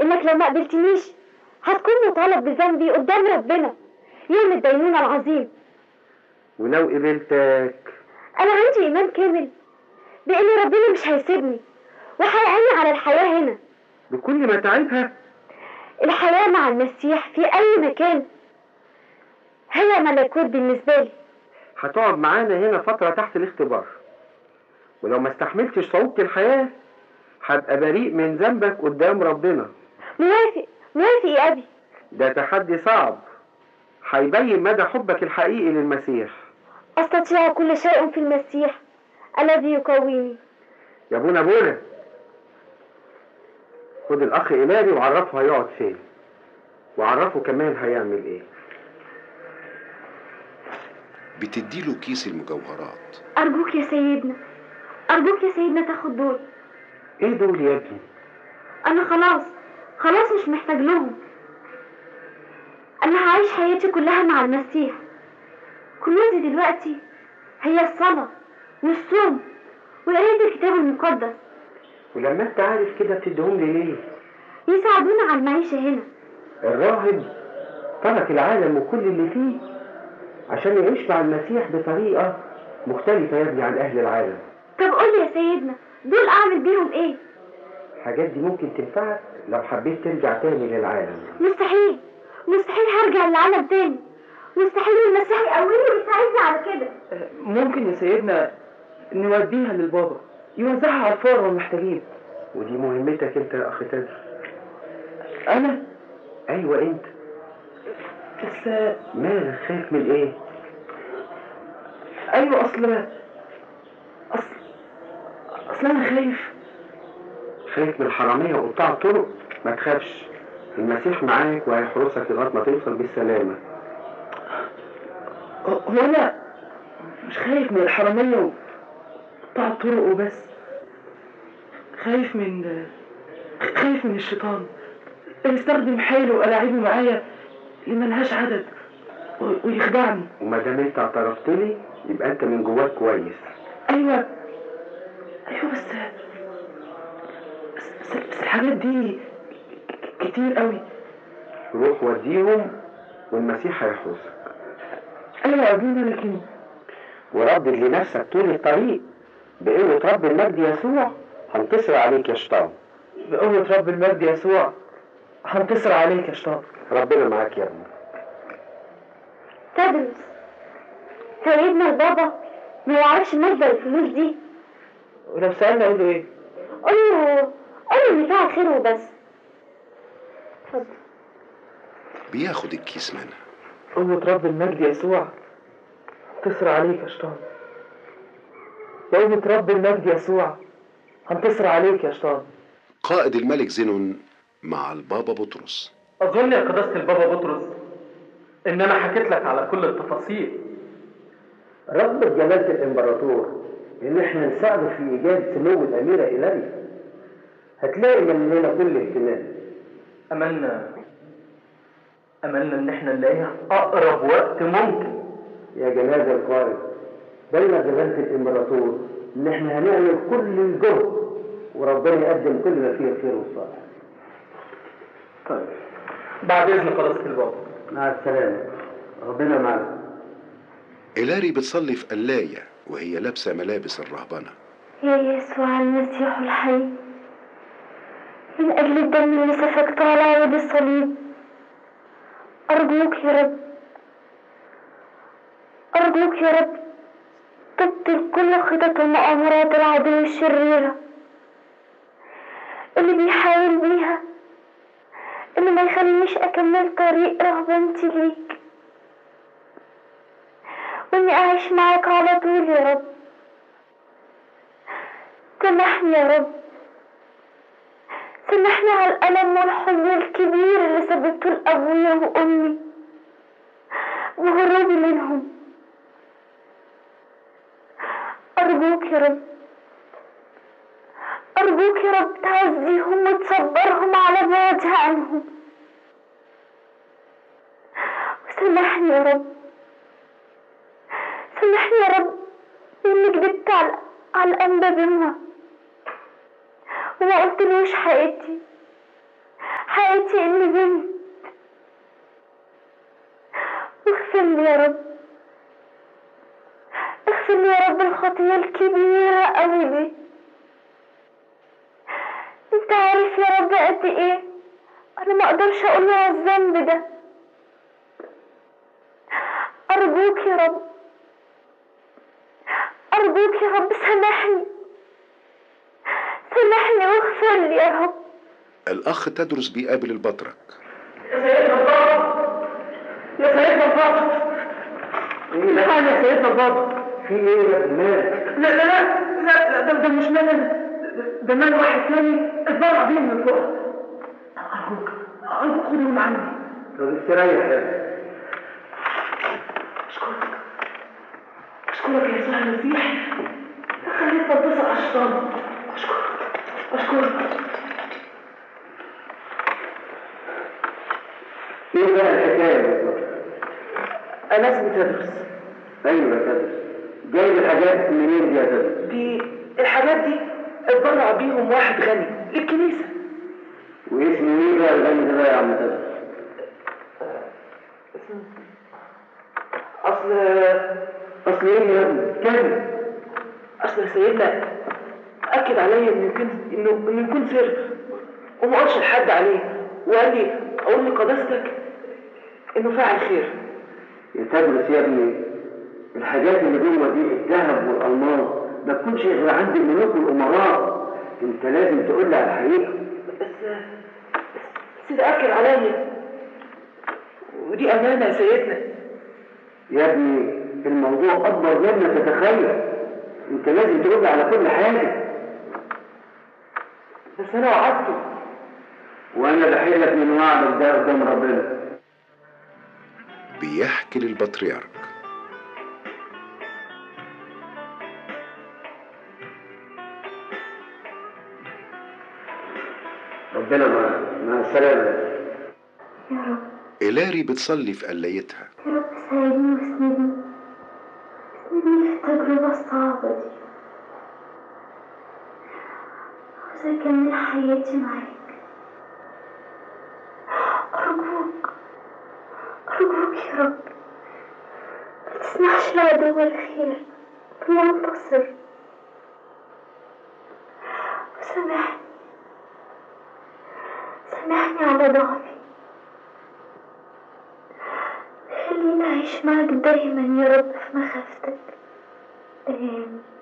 إنك لو ما قبلتنيش هتكون مطالب بذنبي قدام ربنا يوم الدينونة العظيم ولو قبلتك أنا عندي إيمان كامل بإن ربنا مش هيسيبني وهيعيني على الحياة هنا بكل متاعبها الحياة مع المسيح في أي مكان هي ملكوت بالنسبة لي هتقعد معانا هنا فترة تحت الاختبار ولو ما استحملتش صعوبة الحياة هبقى بريء من ذنبك قدام ربنا موافق موافق يا أبي ده تحدي صعب هيبين مدى حبك الحقيقي للمسيح أستطيع كل شيء في المسيح الذي يقويني يا ابونا بولا خد الاخ إلاري وعرفه هيقعد فين وعرفه كمان هيعمل ايه بتديله كيس المجوهرات أرجوك يا سيدنا أرجوك يا سيدنا تاخد دول ايه دول يا ابني أنا خلاص خلاص مش محتاج لهم أنا هعيش حياتي كلها مع المسيح كنوزي دلوقتي هي الصلاة والصوم وقراية الكتاب المقدس ولما انت عارف كده بتديهم لي ليه يساعدونا على المعيشة هنا الراهب ترك العالم وكل اللي فيه عشان يعيش مع المسيح بطريقة مختلفة يا ابني عن أهل العالم طب قول يا سيدنا دول أعمل بيهم إيه؟ الحاجات دي ممكن تنفعك لو حبيت ترجع تاني للعالم مستحيل مستحيل هرجع للعالم تاني مستحيل المسيح يقويني ويساعدني على كده ممكن يا سيدنا نوديها للبابا يوزعها على الفقراء والمحتاجين ودي مهمتك انت يا اخ تاجر انا ايوه انت بس مالك خايف من ايه ايوه اصل اصل اصل انا خايف خايف من الحرامية وقطاع الطرق ما تخافش المسيح معاك وهيحرسك لغاية ما توصل بالسلامة هو انا مش خايف من الحرامية وقطاع الطرق وبس خايف من خايف من الشيطان اللي يستخدم حيله وألاعيبه معايا اللي ملهاش عدد و- ويخدعني وما دام انت اعترفت لي يبقى انت من جواك كويس ايوه ايوه بس بس, بس, بس الحاجات دي ك- كتير قوي روح وديهم والمسيح هيحرسك ايوه يا ابونا لكن وردد لنفسك طول الطريق بقوة رب المجد يسوع هنتصر عليك يا شيطان بقوة رب المجد يسوع هنتصر عليك يا شيطان ربنا معاك يا ابني تدرس سيدنا البابا ما يعرفش مصدر الفلوس دي ولو سألنا اقول له ايه؟ قول له قول له ان فيها خير وبس اتفضل بياخد الكيس منها قوة رب المجد يسوع هنتصر عليك يا شيطان قوة رب المجد يسوع هنتصر عليك يا شيطان قائد الملك زينون مع البابا بطرس أظن يا قداسة البابا بطرس إن أنا حكيت لك على كل التفاصيل رغبة جلالة الإمبراطور إن إحنا نساعده في إيجاد سمو الأميرة إيلاريا هتلاقي مننا كل اهتمام أملنا أملنا إن إحنا نلاقيها أقرب وقت ممكن يا جنازة القائد بين جلالة الإمبراطور إن إحنا هنعمل كل الجهد وربنا يقدم كل ما فيه الخير والصالح طيب بعد إذن قداسة البابا مع السلامة ربنا معنا إيلاري بتصلي في قلاية وهي لابسة ملابس الرهبنة يا يسوع المسيح الحي من أجل الدم اللي سفكته على عود الصليب أرجوك يا رب أرجوك يا رب تبطل كل خطط ومؤامرات العدو الشريرة اللي بيحاول بيها اللي ما يخلينيش أكمل طريق رهبنتي ليك وإني أعيش معاك على طول يا رب سامحني يا رب سامحني على الألم والحزن الكبير اللي سببته لأبويا وأمي وهروبي منهم أرجوك يا رب أرجوك يا رب تعزيهم وتصبرهم على بعدي عنهم وسامحني يا رب سامحني يا رب إني كدبت على على الأنبا بينا وما قلتلوش حقيقتي حقيقتي حياتي إني بنت واغفر لي يا رب اغفر لي يا رب الخطية الكبيرة أوي دي انت عارف يا رب قد ايه انا ما اقدرش اقول على الذنب ده ارجوك يا رب ارجوك يا رب سامحني سامحني واغفر لي يا رب الأخ تدرس بيقابل البطرك يا سيدنا البابا يا سيدنا البابا الحقني يا سيدنا البابا في ايه يا ابن مالك؟ لا لا لا لا لا ده, ده مش مال أنا. ده- ده مال واحد تاني اتبرع بيه من فوق أرجوك أرجوك خدهم عني طب استريح يا ابني أشكرك أشكرك يا يسوع المسيح خليت بتصل على الشيطان أشكرك أشكرك ايه بقى الحكايه بالظبط؟ أنا لازم تدرس ايوه يا تدرس جايب الحاجات منين دي يا تدرس؟ دي الحاجات دي اتبرع بيهم واحد غني للكنيسة واسمه ايه بقى الغني ده بقى يا عم تدرس؟ أصل اصل ايه يا ابني؟ اتكلم أصل يا سيدنا أكد عليا إنه يكون إنه إنه يكون سر وما قالش لحد عليه وقال لي أقول لقداستك إنه فاعل خير يا تدرس يا ابني الحاجات اللي جوه دي الذهب والالماس ما تكونش غير عند الملوك والامراء انت لازم تقول لي على الحقيقه بس بس ده أكد عليا ودي أمانة يا سيدنا يا ابني الموضوع اكبر مما تتخيل انت لازم تقول لي على كل حاجه بس أنا وعدته وانا بحيلك من وعدك ده قدام ربنا بيحكي للبطريرك ربنا معاك مع السلامه يا رب إلاري بتصلي في قلايتها يا رب ساعدني واسندني اسندني في التجربة الصعبة دي عاوزة أكمل حياتي معاك أرجوك أرجوك يا رب ما تسمحش لعدو الخير ينتصر وسامحني سامحني على ضعفي خليني أعيش معك دايما يا رب في مخافتك آمين